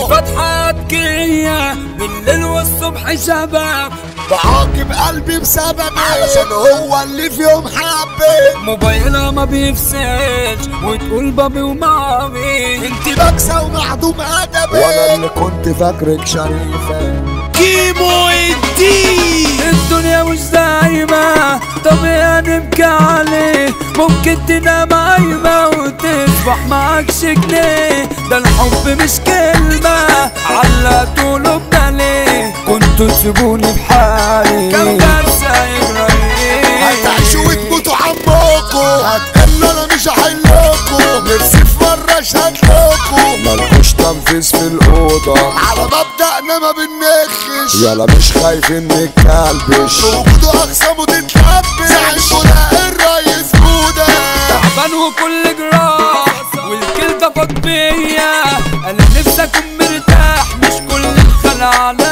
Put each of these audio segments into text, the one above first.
فتحات كية بالليل والصبح شباب بعاقب قلبي بسببي علشان هو اللي في يوم حبيت موبايلها ما بيفصلش وتقول بابي ومامي انت بكسة ومعدوم ادبي وانا اللي كنت فاكرك شريفة كيمو الدين الدنيا مش دايمة طبيعي نبكي عليه ممكن تنام عايمة وتصبح معكش جنيه ده الحب مش كلمة علقتوا له ليه كنتوا تسيبوني بحالي كم كارثة يجرى هتعيشوا وتموتوا عمكوا هتقلوا انا مش هحلكوا نفسي في مرة اشهد لكوا ملكوش تنفيذ في الأوضة على مبدأنا ما بنخش يلا مش خايفين نتكلبش وجوده أقسامه تتلبش زعلتوا لا الريس بودا تعبان وكل جراح والكل ده فاض بيا انا نفسي اكون مرتاح مش كل الخلق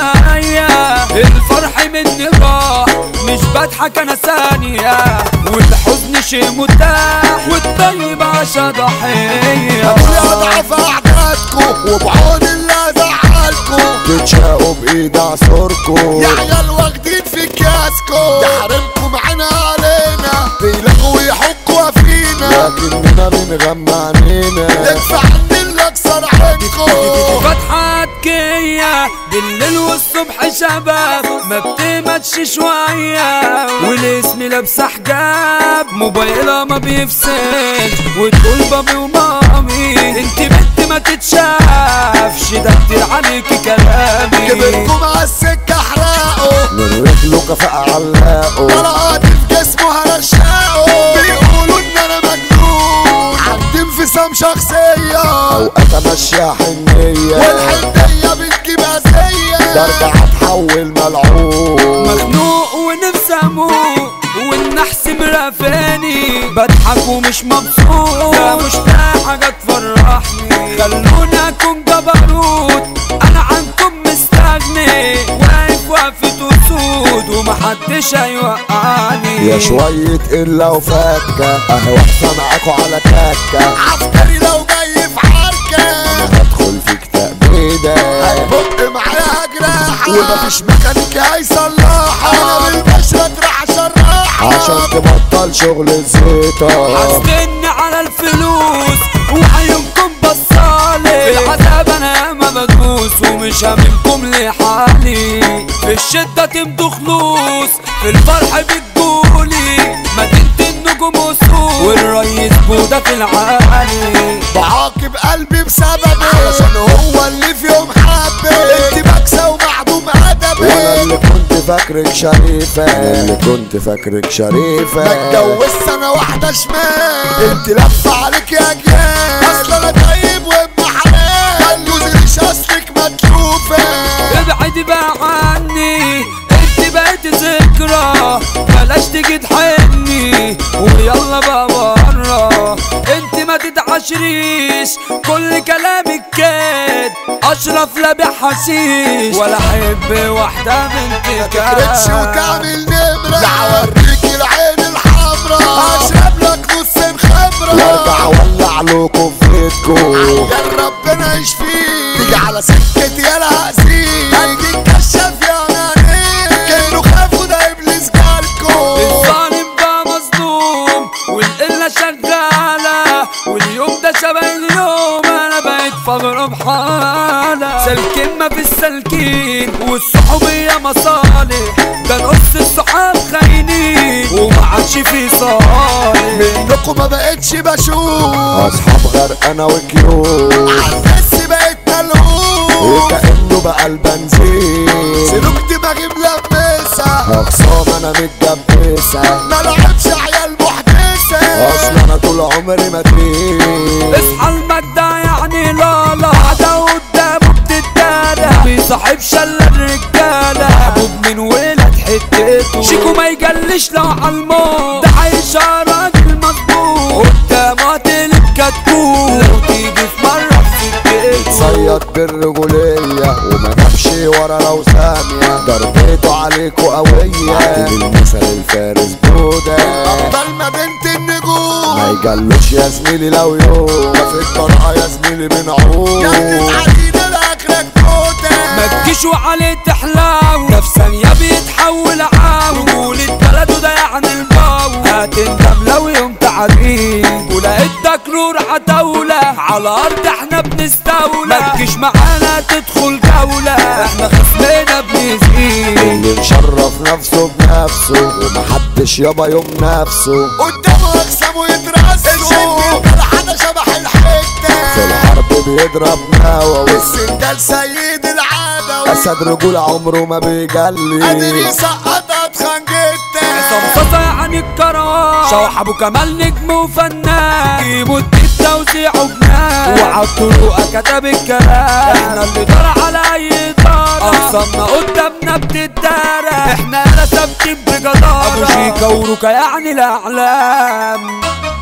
عليا الفرح مني راح مش بضحك انا ثانية والحزن شيء متاح والطيب عشا ضحية أبويا أضعف أعدادكوا وبعون الله زعلكوا تتشاقوا بإيد عصوركوا يا عيال واخدين في كاسكوا ده حرمكوا معانا علينا بيلغوا يحكوا فينا لكننا بنغمى عينينا ندفع عن اللي اكسر عينكوا فتحات كية بالليل والصبح شباب ما بتمتش شوية والاسم لابسة حجاب موبايلها ما بيفصلش وتقول بابي ومامي انت بنت ما تتشافش ده كتير عليكي كلامي كبركم على السكة احرقوا من رجله كفاءة علاقوا طلقات في جسمه هرشقوا بيقولوا ان انا مجنون عندي انفصام شخصية اوقات امشيها حنية والحنية بتجيب اذية برجع اتحول ملعون مخنوق ونفسي اموت والنحس مرافاني بضحك ومش مبسوط ده مش لاقي حاجة تفرحني خلوني اكون جبروت انا عنكم مستغني واقف وقفة اسود ومحدش هيوقعني يا شوية إلا وفكة أهي واقفة معاكوا على تكة عسكري لو جاي في حركة أنا هدخل في كتاب بيدك هيبق معايا جراحة ومفيش ميكانيكي هيصلحها أنا بالبشرة راح أشرحها عشان تبطل شغل الزيطة حاسدني على الفلوس وعيونكم بصالي في العذاب انا ما بدوس ومش هاممكم لحالي في الشدة تمدوا خلوص في الفرح بتقولي مدينة النجوم وسوق والريس بودا في العالي بعاقب قلبي بسببي علشان هو اللي في يوم حبي انت بكسة ومعدوم ادبي وانا اللي كنت فاكرك شريفة انا اللي كنت فاكرك شريفة ما اتجوزت انا واحدة شمال انت لفة عليك يا جيال اصل انا طيب وابن حلال جوزي اصلك مكلوفة ابعدي بقى عني انت بقيت ذكرى بلاش تيجي تحني ويلا بقى بره انت ما تتعشريش كل كلامك كاد اشرف لا بحشيش ولا احب واحده بنت تكرتش كاد وتعمل نمرة لا اوريك العين الحمراء اشرب لك نص خمرة وارجع اولع لكم في بيتكم عشان ربنا يشفيك تيجي على سكتي يا الهزيم هديك كشاف يا نانين كانوا خافوا ده ابليس جالكم الظالم بقى مظلوم والقلة شغالة واليوم ده شبه اليوم انا بقيت فجر بحالة سالكين ما في السالكين والصحوبية مصالح ده نص الصحاب خاينين وما عادش في صالح منكم ما بقتش بشوف اصحاب غرقانة وكيوت عالناس بقيت ملهوف وكأنه بقى البنزين سلوك دماغي ملبسة اخصام انا متجبسة ملعبش عيال محدثة اصل انا طول عمري متين اصحى المجدة يعني لا لا عدا قدامه بتتدارى ما بيصاحبش الا الرجالة محبوب من ولاد حتته شيكو ما يجلش لو عالموت ده عايش راجل مظبوط قدامه تقلب كتكوت لو تيجي في مرة في سكته صيد بالرجولية وما جابش ورا لو ثانية ضربته عليكوا قوية عاتب المثل الفارس بودة أبطال مدينة النجوم ما يجلوش يا زميلي لو يوم في الطرقة يا زميلي بنعوم جنة علينا لآخرك تشوى عليه تحلاو ده في ثانية بيتحول عاو رجول البلد وده يعني الباو هتندم لو يوم تعديل ولقيت تكرور عتاولة على أرض احنا بنستولى ما تجيش معانا تدخل جولة احنا خصمنا بنزيد اللي مشرف نفسه بنفسه ومحدش يابا يوم نفسه قدامه اقسامه يترسوا الجرحانة شبح الحتة في الحرب بيضرب نووي السندال سيد العادة اسد رجول عمره ما بيجلي قادر يسقطها بخنجتة صمصة يعني الكروان شوح ابو كمال نجم وفنان جيبوا التوزيع وبنان وعالطرق كتب الكلام احنا اللي دار على اي دار اقسامنا قدامنا بتدارى احنا لا ثابتين بجدارة ابو شيكا وروكا يعني الاعلام